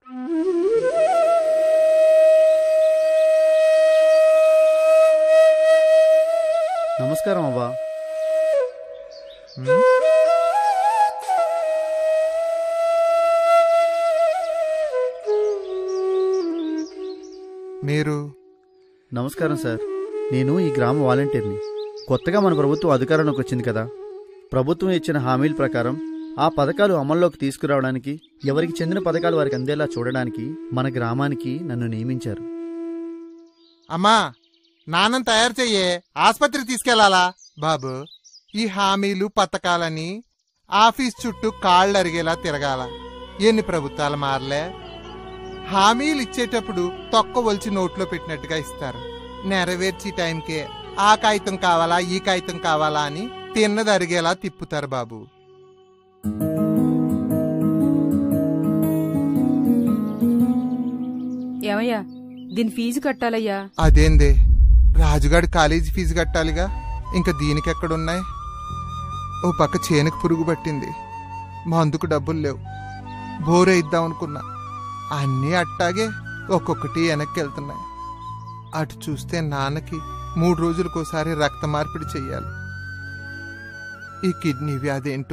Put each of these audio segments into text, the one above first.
నమస్కారం అవ్వా మీరు నమస్కారం సార్ నేను ఈ గ్రామ వాలంటీర్ని కొత్తగా మన ప్రభుత్వం అధికారంలోకి వచ్చింది కదా ప్రభుత్వం ఇచ్చిన హామీల ప్రకారం ఆ పథకాలు అమల్లోకి తీసుకురావడానికి ఎవరికి చెందిన పథకాలు వారికి అందేలా చూడడానికి మన గ్రామానికి నన్ను నియమించారు అమ్మా నాన్నని తయారు చెయ్యే ఆస్పత్రికి తీసుకెళ్లాలా బాబు ఈ హామీలు పథకాలని ఆఫీస్ చుట్టూ కాళ్ళు అరిగేలా తిరగాల ఎన్ని ప్రభుత్వాలు మారలే హామీలు ఇచ్చేటప్పుడు తొక్క ఒలిచి నోట్లో పెట్టినట్టుగా ఇస్తారు నెరవేర్చి టైంకే ఆ కాగితం కావాలా ఈ కాగితం కావాలా అని తిన్నది అరిగేలా తిప్పుతారు బాబు ఏమయ్యా దీని ఫీజు కట్టాలయ్యా అదేందే రాజుగాడి కాలేజీ ఫీజు కట్టాలిగా ఇంకా దీనికెక్కడున్నాయి ఓ పక్క చేనుకు పురుగు పట్టింది మందుకు డబ్బులు లేవు బోరే ఇద్దాం అనుకున్నా అన్నీ అట్టాగే ఒక్కొక్కటి వెనక్కి వెళ్తున్నాయి అటు చూస్తే నాన్నకి మూడు రోజులకోసారి రక్త మార్పిడి చెయ్యాలి ఈ కిడ్నీ వ్యాధి ఏంటో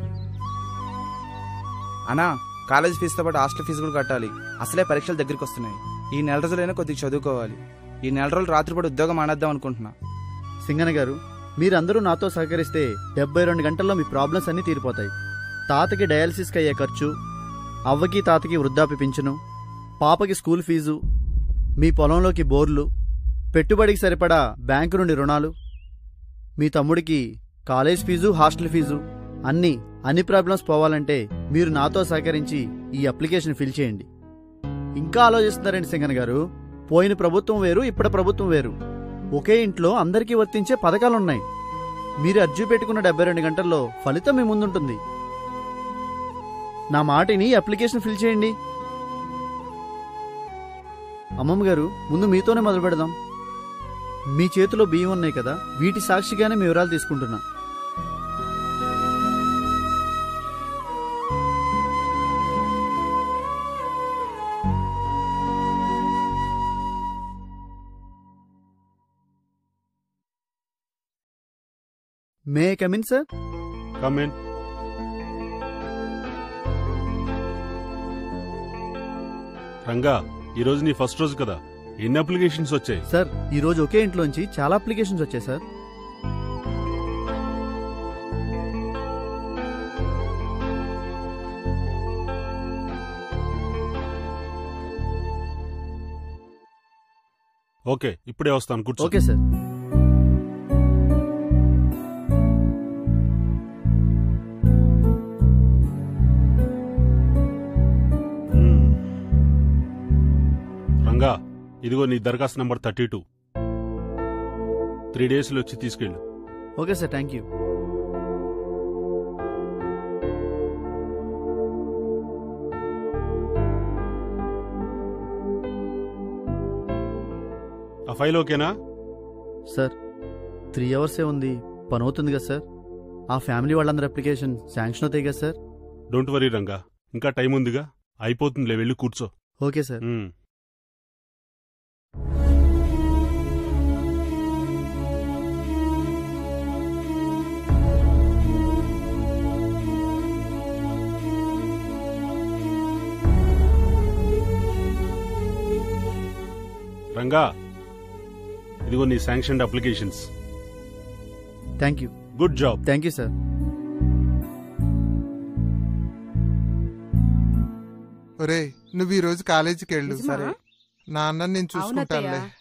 అనా కాలేజ్ ఫీజుతో పాటు హాస్టల్ ఫీజు కూడా కట్టాలి అసలే పరీక్షలు దగ్గరికి వస్తున్నాయి ఈ నెల రోజులైనా కొద్దిగా చదువుకోవాలి ఈ నెల రోజులు రాత్రిపూట ఉద్యోగం మానేద్దాం అనుకుంటున్నా సింగన్న గారు మీరందరూ నాతో సహకరిస్తే డెబ్బై రెండు గంటల్లో మీ ప్రాబ్లమ్స్ అన్నీ తీరిపోతాయి తాతకి డయాలసిస్కి అయ్యే ఖర్చు అవ్వకి తాతకి వృద్ధాప్య పింఛను పాపకి స్కూల్ ఫీజు మీ పొలంలోకి బోర్లు పెట్టుబడికి సరిపడా బ్యాంకు నుండి రుణాలు మీ తమ్ముడికి కాలేజ్ ఫీజు హాస్టల్ ఫీజు అన్నీ అన్ని ప్రాబ్లమ్స్ పోవాలంటే మీరు నాతో సహకరించి ఈ అప్లికేషన్ ఫిల్ చేయండి ఇంకా ఆలోచిస్తున్నారండి సింగన్ గారు పోయిన ప్రభుత్వం వేరు ఇప్పటి ప్రభుత్వం వేరు ఒకే ఇంట్లో అందరికీ వర్తించే పథకాలున్నాయి మీరు అర్జీ పెట్టుకున్న డెబ్బై రెండు గంటల్లో ఫలితం మీ ముందుంటుంది నా మాటిని అప్లికేషన్ ఫిల్ చేయండి అమ్మమ్మ గారు ముందు మీతోనే మొదలు పెడదాం మీ చేతిలో బియ్యం ఉన్నాయి కదా వీటి సాక్షిగానే మీ వివరాలు తీసుకుంటున్నా may come in sir come in Ranga ఈరోజు నీ ఫస్ట్ రోజు కదా ఎన్ని అప్లికేషన్స్ వచ్చాయి సార్ ఈ రోజు ఒకే ఇంట్లోంచి చాలా అప్లికేషన్స్ వచ్చాయి సార్ ఓకే ఇప్పుడే వస్తాను కూర్చో ఓకే సార్ మ్మ్. రంగా ఇదిగో నీ దరఖాస్తు నంబర్ థర్టీ టూ త్రీ డేస్లో వచ్చి తీసుకెళ్ళు ఓకే సార్ థ్యాంక్ యూ ఆ ఫైల్ ఓకేనా సార్ త్రీ అవర్సే ఉంది పని అవుతుంది కదా సార్ ఆ ఫ్యామిలీ వాళ్ళందరి అప్లికేషన్ శాంక్షన్ అవుతాయి కదా సార్ డోంట్ వరీ రంగా ఇంకా టైం ఉందిగా అయిపోతుందిలే వెళ్ళి కూర్చో ఓకే సార్ మ్మ్. రంగా ఇదిగో నీ sanction applications thank you good job thank you sir ఒరే నువ్వు ఈ రోజు కాలేజీకి వెళ్ళు నిజమా? సరే నాన్న నేను చూసుకుంటానులే అవునత్తయ్య.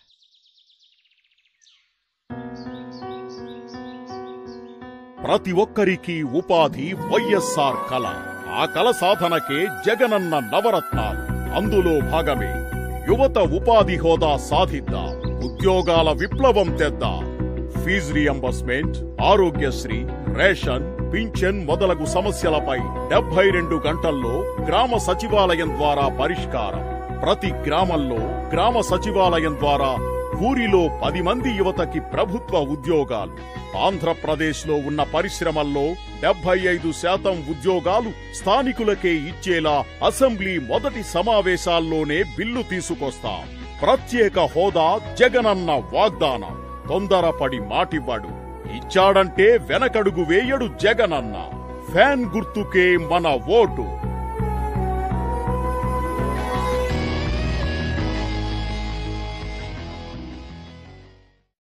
ప్రతి ఒక్కరికి ఉపాధి వైఎస్ఆర్ కళ ఆ కళ సాధనకే జగనన్న నవరత్నాలు అందులో భాగమే యువత ఉపాధి హోదా సాధిద్దాం ఉద్యోగాల విప్లవం తెద్దాం ఫీజు రియంబర్స్మెంట్ ఆరోగ్యశ్రీ రేషన్ పింఛన్ మొదలగు సమస్యలపై డెబ్బై రెండు గంటల్లో గ్రామ సచివాలయం ద్వారా పరిష్కారం ప్రతి గ్రామంలో గ్రామ సచివాలయం ద్వారా ఊరిలో పది మంది యువతకి ప్రభుత్వ ఉద్యోగాలు ఆంధ్రప్రదేశ్లో ఉన్న పరిశ్రమల్లో డెబ్బై ఐదు శాతం ఉద్యోగాలు స్థానికులకే ఇచ్చేలా అసెంబ్లీ మొదటి సమావేశాల్లోనే బిల్లు తీసుకొస్తాం ప్రత్యేక హోదా జగనన్న వాగ్దానం తొందరపడి మాటివ్వడు ఇచ్చాడంటే వెనకడుగు వేయడు జగనన్న ఫ్యాన్ గుర్తుకే మన ఓటు